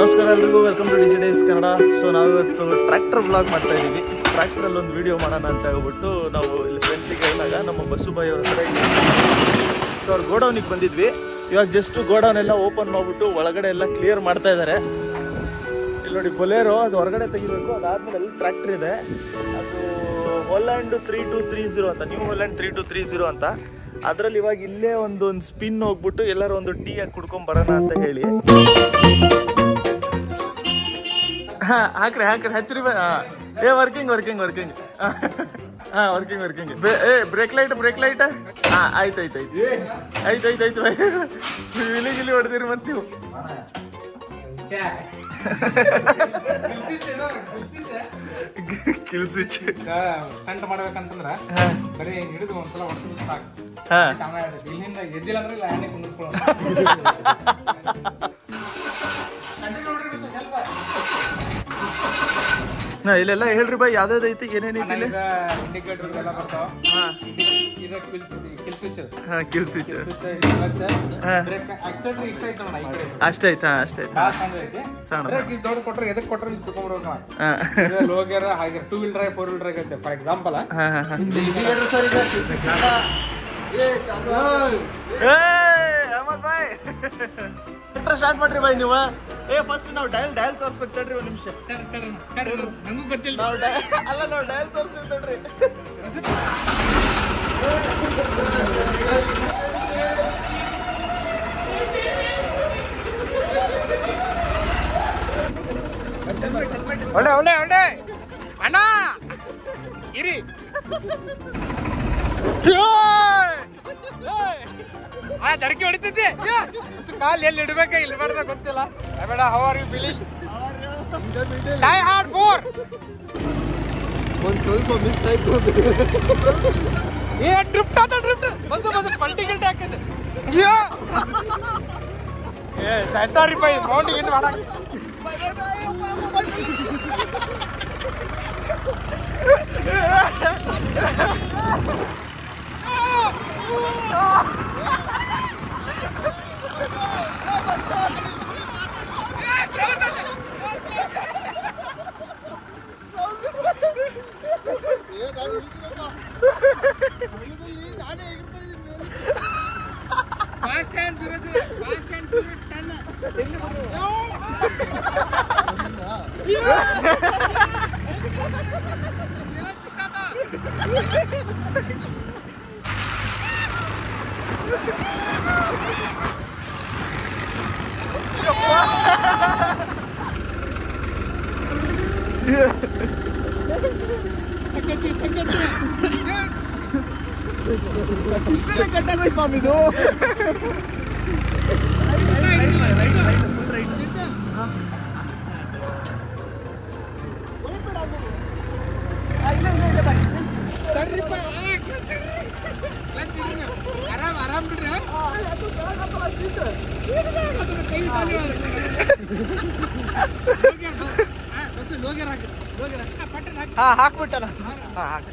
ನಮಸ್ಕಾರ ಎಲ್ರಿಗೂ welcome to D C days Kannada so ನಾವಿವತ್ತು ಟ್ರ್ಯಾಕ್ಟರ್ ಬ್ಲಾಗ್ ಮಾಡ್ತಾ ಇದ್ದೀವಿ ಟ್ರ್ಯಾಕ್ಟ್ರಲ್ಲಿ ಒಂದು ವಿಡಿಯೋ ಮಾಡೋಣ ಅಂತ ಹೇಳ್ಬಿಟ್ಟು ನಾವು ಇಲ್ಲಿ ಫ್ರೆಂಡ್ಸಿಗೆ ಹೇಳಿದಾಗ ನಮ್ಮ ಬಸ್ಸು ಬಾಯಿ ಅವ್ರ ಹತ್ರ ಸೊ ಅವ್ರು ಗೋಡೌನಿಗೆ ಬಂದಿದ್ವಿ ಇವಾಗ ಜಸ್ಟ್ ಗೋಡೌನ್ ಎಲ್ಲ ಓಪನ್ ಮಾಡಿಬಿಟ್ಟು ಒಳಗಡೆ ಎಲ್ಲ ಕ್ಲಿಯರ್ ಮಾಡ್ತಾ ಇದ್ದಾರೆ ಇಲ್ಲಿ ನೋಡಿ ಬೊಲೇರೋ ಅದು ಹೊರಗಡೆ ತೆಗಿಬೇಕು ಅದಾದ್ಮೇಲೆ ಅಲ್ಲಿ ಟ್ರ್ಯಾಕ್ಟರ್ ಇದೆ ಅದು Holland three two three zero ಅಂತ New Holland three two three zero ಅಂತ ಅದರಲ್ಲಿ ಇವಾಗ ಇಲ್ಲೇ ಒಂದು ಒಂದು ಸ್ಪಿನ್ ಹೋಗ್ಬಿಟ್ಟು ಎಲ್ಲರೂ ಒಂದು ಟೀ ಹಾಕಿ ಕುಡ್ಕೊಂಡ್ ಬರೋಣ ಅಂತ ಹೇಳಿ ಹಾ ಹಾಕ್ರಿ ಹಾಕ್ರಿ ಹಚ್ಚ್ರಿ ಬ- ಹಾ. ಏ ವರ್ಕಿಂಗ್ ವರ್ಕಿಂಗ್ ವರ್ಕಿಂಗ್ ಹಾ ವರ್ಕಿಂಗ್ ವರ್ಕಿಂಗ್ ಏ ಬ್ರೇಕ್ ಲೈಟ್ ಬ್ರೇಕ್ ಲೈಟ್ ಹಾ ಆಯ್ತು ಆಯ್ತು ಆಯ್ತು ಆಯ್ತು ಆಯ್ತು ಆಯ್ತು ನೀವು ಇಲಿ ಗಿಲಿ ಹೊಡೆದಿರಿ ಮತ್ತೆ ನೀವು ಕಿಲ್ ಸ್ವಿಚ್ ಸ್ಟಂಟ್ ಮಾಡ್ಬೇಕಂತಂದ್ರ ಬರೀ ಹಿಡಿದು ಒಂದ್ಸಲ ಹೊಡ್ಸಿದ್ರೆ ಸಾಕು ಹಾ ಆಮೇಲೆ ಇಲ್ಲಿಂದ ಎದ್ದಿಲ್ಲ ಅಂದ್ರೆ ಇಲ್ಲ ಹಣ್ಣೆ ಕುಂದಿರ್ಕೊಳ್ಳೋದು Continue ನೋಡ್ರಿ ಬಿಟ್ಟು ಸ್ವಲ್ಪ. ಹಾ ಇಲ್ಲೆಲ್ಲ ಹೇಳ್ರಿ ಬೈ ಯಾವ್ದಾವ್ದು ಐತಿ ಏನೇನೈತಿ ಇಲ್ಲಿ ಈಗ ಇಂಡಿಕೇಟರ್ ಎಲ್ಲ ಬರ್ತಾವ ಹಾ ಇದು ಕಿಲ್ ಕಿಲ್ ಸ್ವಿಚ್ ಹಾ ಕಿಲ್ ಸ್ವಿಚ್ ಸ್ವಿಚ್ ಹಾ. ಬ್ರೇಕ್ ಆಕ್ಸಿಲೇಟರ್ ಇಷ್ಟ ಐತೆ ನೋಡ ಈ ಕಡೆ ಅಷ್ಟೈತಾ ಅಷ್ಟೈತಾ ಕಾಲ್ ಸಣ್ಣ ಐತಿ ಸಣ್ಣ. ಬ್ರೇಕ್ ಇದು ದೊಡ್ಡ ಕೊಟ್ರೆ ಎದಕ್ಕೆ ಕೊಟ್ರೆ ಇಲ್ಲಿ ತಿಳ್ಕೊಂಡ್ಬಿಡ್ಬೇಕು ನಾವು ಹಾ ಇದು ಲೋ ಗೇರ್ ಹಾಗೆ two wheel drive four wheel drive ಐತೆ ಫಾರ್ ಎಕ್ಸಾಂಪಲ್ ಹಾ ಹಾ ಹಾ ಅಹಮದ್ ಬಾಯ್ ಸ್ಟಾರ್ಟ್ ಮಾಡ್ರಿ ಬಾಯ್ ನೀವು ಏ ಫಸ್ಟ್ ನಾವು ಡಯಲ್ ಡಯಲ್ ತೋರ್ಸ್ಬೇಕು ತಡ್ರಿ ಒಂದು ನಿಮಿಷ ನಮಗೂ ಗೊತ್ತಿಲ್ಲ ನಾವು ಡಯಲ್ ಅಲ್ಲ ನಾವು ಡಯಲ್ ತೋರ್ಸ್ತೀವಿ ತಡ್ರಿ ಒಳ್ಳೆ ಒಳ್ಳೆ ಒಳ್ಳೆ ಅಣ್ಣ ಇರಿ ಆ ದಡಕೆ ಹೊಡಿತೈತಿ ಕಾಲ್ ಎಲ್ಲಿ ಇಡ್ಬೇಕ ಇಲ್ಲಿ ಬೇಡ ಗೊತ್ತಿಲ್ಲ ಬೇಡ how are you feeling die hard four ಒಂದ್ ಸ್ವಲ್ಪ ಮಿಸ್ ಆಯ್ತು ಏ ಡ್ರಿಫ್ಟ್ ಆತ ಡ್ರಿಫ್ಟ್ ಬಂದು ಬಂದು ಪಲ್ಟಿ ಗಿಲ್ಟಿ ಹಾಕಿದೆ ಅಯ್ಯೋ ಏ ಸೆಂಟಾರಿ ಪೈ ಮೌಂಟ್ ಗಿಂಟ್ ಮಾಡಕ್ ಫಾಸ್ಟ್ ಹ್ಯಾಂಡ್ ಫಾಸ್ಟ್ ಹ್ಯಾಂಡ್ ಟನ್ ಕಟ್ಟಾಗೋಯ್ತು ಮಾಮ್ ಇದು ಆರಾಮ್ ಆರಾಮ್ ಬಿಡ್ರಿ ಕೈ ಲೋಗ್ಯರ್ ಹಾಕಿ ಲೋಗ್ಯರ್ ಹಾಕಿ ಪಟ್ಟಣ ಹಾಕಿ ಹಾ ಹಾಕ್ಬಿಟ್ಟಣ ಹಾ ಹಾಕ್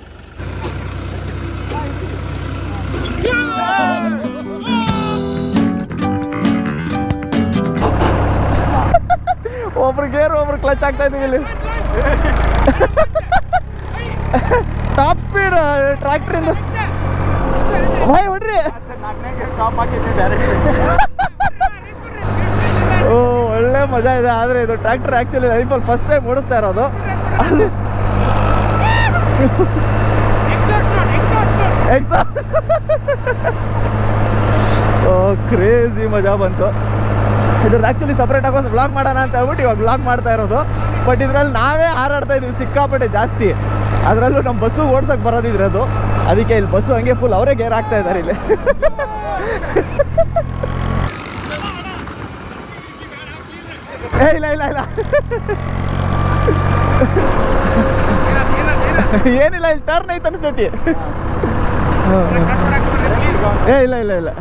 ಒಬ್ರು ಗೇರ್ ಒಬ್ರು ಕ್ಲಚ್ ಆಗ್ತಾ ಇದೀವಿ ಇಲ್ಲಿ ಟಾಪ್ ಸ್ಪೀಡ್ ಟ್ರ್ಯಾಕ್ಟರ್ ಇಂದ ಭಾಯ್ ಹೊಡ್ರಿ ಓ ಒಳ್ಳೆ ಮಜಾ ಇದೆ ಆದ್ರೆ ಇದು ಟ್ರ್ಯಾಕ್ಟರ್ ಆಕ್ಚುಲಿ ಲೈಫಲ್ಲಿ ಫಸ್ಟ್ ಟೈಮ್ ಓಡಿಸ್ತಾ ಇರೋದು ಎಕ್ಸಾ ಓ ಕ್ರೇಜಿ ಮಜಾ ಬಂತು ಇದ್ರದ್ದು ಆ್ಯಕ್ಚುಲಿ ಸಪ್ರೇಟ್ ಆಗಿ ಒಂದು ಬ್ಲಾಗ್ ಮಾಡೋಣ ಅಂತ ಹೇಳ್ಬಿಟ್ಟು ಇವಾಗ ಬ್ಲಾಗ್ ಮಾಡ್ತಾ ಇರೋದು ಬಟ್ ಇದ್ರಲ್ಲಿ ನಾವೇ ಹಾರಾಡ್ತಾ ಇದೀವಿ ಸಿಕ್ಕಾಪಟ್ಟೆ ಜಾಸ್ತಿ ಅದರಲ್ಲೂ ನಮ್ಮ ಬಸ್ಸು ಓಡ್ಸಕ್ಕೆ ಬರೋದಿದ್ರೆ ಅದು ಅದಕ್ಕೆ ಇಲ್ಲಿ ಬಸ್ಸು ಹಂಗೆ ಫುಲ್ ಅವರೇ ಗೇರ್ ಹಾಕ್ತಾ ಇದ್ದಾರೆ ಇಲ್ಲಿ ಏ ಇಲ್ಲ ಇಲ್ಲ ಇಲ್ಲ ಏನಿಲ್ಲ ಇಲ್ಲಿ ಟರ್ನ್ ಐತೆ ಅನ್ಸತಿ ಏ ಇಲ್ಲ ಇಲ್ಲ ಇಲ್ಲ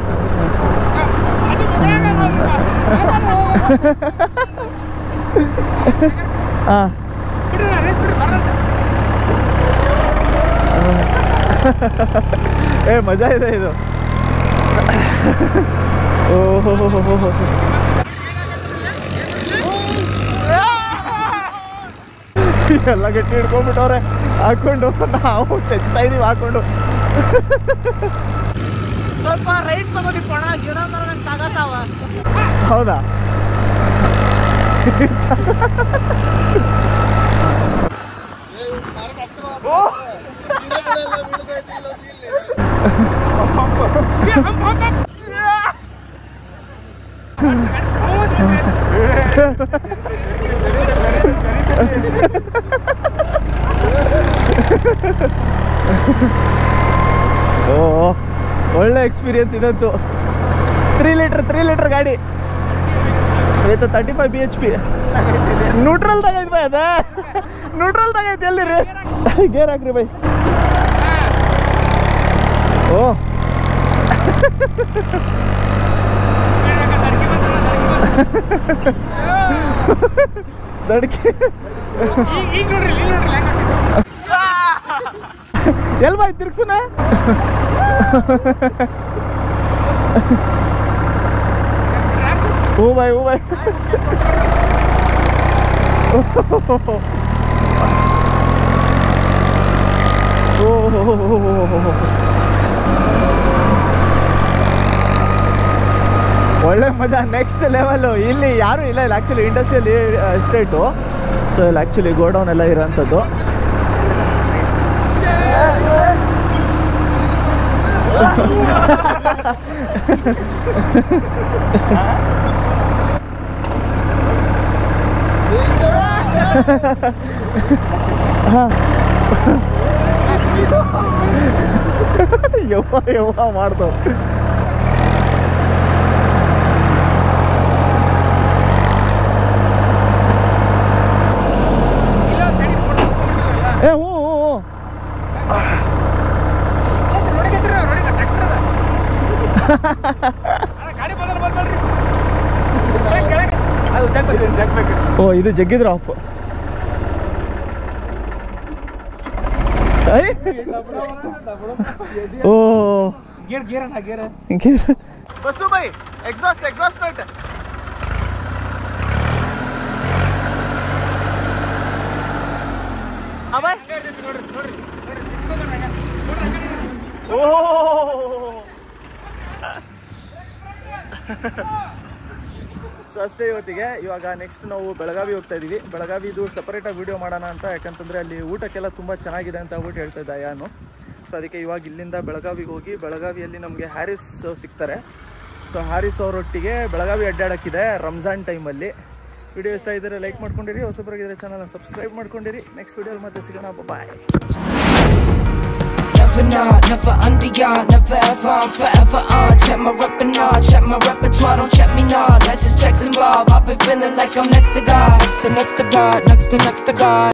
ಹಾಂ ಏ ಮಜಾ ಇದೆ ಇದು ಓಹೋ ಎಲ್ಲ ಗಟ್ಟಿ ಹಿಡ್ಕೊಂಡ್ಬಿಟ್ಟವ್ರೆ ಹಾಕೊಂಡು ನಾವು ಚಚ್ತಾ ಇದೀವಿ ಹಾಕೊಂಡು ಸ್ವಲ್ಪ ರೈಟ್ ತಗೋರಿ ಪಣ ಗಿಡ ಮರ ನಂಗೆ ತಗತಾವ ಹೌದಾ ಓ ಒಳ್ಳೆ ಎಕ್ಸ್ಪೀರಿಯನ್ಸ್ ಇದಂತು ತ್ರೀ ಲೀಟ್ರ್ ತ್ರೀ ಲೀಟ್ರ್ ಗಾಡಿ with thirty five B H P neutral ತಗೈತೆ ಬೈ ಅದ ನ್ಯೂಟ್ರಲ್ ತಗೈತೆ ಎಲ್ಲಿ ರೀ ಗೇರ್ ಹಾಕ್ರಿ ಬೈ ಓ ದಡ್ಕಿ ಈಗ ನೋಡ್ರಿ ಇಲ್ಲಿ ನೋಡ್ರಿ ಹೆಂಗ್ ಎಲ್ ಬಾಯ್ ತಿರ್ಗ್ಸುನ ಹೂ ಬಾಯ್ ಹೂ ಬಾಯ್ ಒಳ್ಳೆ ಮಜಾ ನೆಕ್ಸ್ಟ್ ಲೆವೆಲ್ಲು ಇಲ್ಲಿ ಯಾರೂ ಇಲ್ಲ ಇಲ್ಲಿ ಆ್ಯಕ್ಚುಲಿ ಇಂಡಸ್ಟ್ರಿಯಲ್ ಎಸ್ಟೇಟು ಸೊ ಇಲ್ಲಿ ಆ್ಯಕ್ಚುಲಿ ಗೋಡೌನ್ ಎಲ್ಲ ಇರೋಂಥದ್ದು ಯವ್ವ ಯವ್ವ ಮಾಡ್ದವ್ ಇಲ್ಲ ಸರಿ ಫೋಟೋ ಏ ಹ್ಞೂ ಹ್ಞೂ ಹ್ಞೂ ನೋಡಿಕತ್ರಿ ನೋಡಿ ಟ್ರ್ಯಾಕ್ಟರ್ ಅದ ಅಣ್ಣ, ಗಾಡಿ ಬದಲು ಬರ್ಬೇಡ್ರಿ ಕೆಳಗೆ, ಕೆಳಗೆ. ಅದು ಜಗ್ ಜಗ್ಬೇಕು ಓ ಇದು ಜಗ್ಗಿದ್ರ ಆಫ್ ಐ ಓ ಗೇರ್ ಗೇರ್ ಅಣ್ಣ ಗೇರ್ ಬಸ್ಸು ಬೈ ಎಕ್ಸಾಸ್ಟ್ ಎಕ್ಸಾಸ್ಟ್ಮೆಂಟ್ ಅಬಾಯ್ ನೋಡ್ರಿ ನೋಡ್ರಿ ಓ ಸೊ ಅಷ್ಟೇ ಇವತ್ತಿಗೆ ಇವಾಗ ನೆಕ್ಸ್ಟ್ ನಾವು ಬೆಳಗಾವಿ ಹೋಗ್ತಾ ಇದೀವಿ ಬೆಳಗಾವಿದು ಸಪರೇಟಾಗಿ ವಿಡಿಯೋ ಮಾಡೋಣ ಅಂತ ಯಾಕಂತಂದರೆ ಅಲ್ಲಿ ಊಟಕ್ಕೆಲ್ಲ ತುಂಬ ಚೆನ್ನಾಗಿದೆ ಅಂತ ಹೇಳ್ಬಿಟ್ಟು ಹೇಳ್ತಾ ಇದ್ದ ಯಾನು ಸೊ ಅದಕ್ಕೆ ಇವಾಗ ಇಲ್ಲಿಂದ ಬೆಳಗಾವಿಗೆ ಹೋಗಿ ಬೆಳಗಾವಿಯಲ್ಲಿ ನಮಗೆ ಹ್ಯಾರಿಸ್ ಸಿಗ್ತಾರೆ ಸೊ ಹ್ಯಾರಿಸ್ ಅವರೊಟ್ಟಿಗೆ ಬೆಳಗಾವಿ ಅಡ್ಡಾಡೋಕ್ಕಿದೆ ರಂಜಾನ್ ಟೈಮಲ್ಲಿ ವಿಡಿಯೋ ಇಷ್ಟ ಇದ್ದರೆ ಲೈಕ್ ಮಾಡ್ಕೊಂಡಿರಿ ಹೊಸಬರಾಗಿದ್ದರೆ ಚಾನಲ್ನ ಸಬ್ಸ್ಕ್ರೈಬ್ ಮಾಡ್ಕೊಂಡಿರಿ ನೆಕ್ಸ್ಟ್ ವಿಡಿಯೋ ಮತ್ತೆ ಸಿಗೋಣ ಬಾಯ್ Never not, never under ya, never ever, I'm forever on. Check my rep and all, check my repertoire, don't check me now. Let's just checks involved. I've been feeling like I'm next to God, next to next to God, next to next to God.